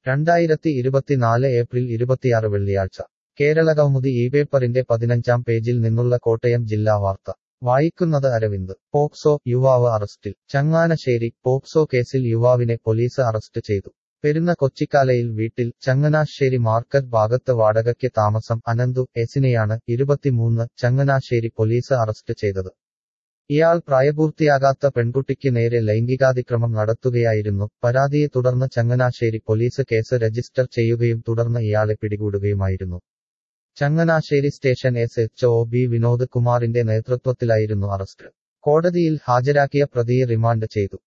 രണ്ടായിരത്തി ഇരുപത്തിനാല് ഏപ്രിൽ ഇരുപത്തിയാറ് വെള്ളിയാഴ്ച കേരള കൗമുദി ഈ പേപ്പറിന്റെ പതിനഞ്ചാം പേജിൽ നിന്നുള്ള കോട്ടയം ജില്ലാ വാർത്ത വായിക്കുന്നത് അരവിന്ദ് പോക്സോ യുവാവ് അറസ്റ്റിൽ ചങ്ങാനശ്ശേരി പോക്സോ കേസിൽ യുവാവിനെ പോലീസ് അറസ്റ്റ് ചെയ്തു പെരുന്ന കൊച്ചിക്കാലയിൽ വീട്ടിൽ ചങ്ങനാശ്ശേരി മാർക്കറ്റ് ഭാഗത്ത് വാടകയ്ക്ക് താമസം അനന്തു എസിനെയാണ് ഇരുപത്തിമൂന്ന് ചങ്ങനാശ്ശേരി പോലീസ് അറസ്റ്റ് ചെയ്തത് ഇയാൾ പ്രായപൂർത്തിയാകാത്ത പെൺകുട്ടിക്ക് നേരെ ലൈംഗികാതിക്രമം നടത്തുകയായിരുന്നു പരാതിയെ തുടർന്ന് ചങ്ങനാശ്ശേരി പോലീസ് കേസ് രജിസ്റ്റർ ചെയ്യുകയും തുടർന്ന് ഇയാളെ പിടികൂടുകയുമായിരുന്നു Changanassery station S H O B Vinod കുമാറിന്റെ നേതൃത്വത്തിലായിരുന്നു അറസ്റ്റ് കോടതിയിൽ ഹാജരാക്കിയ പ്രതിയെ റിമാൻഡ് ചെയ്തു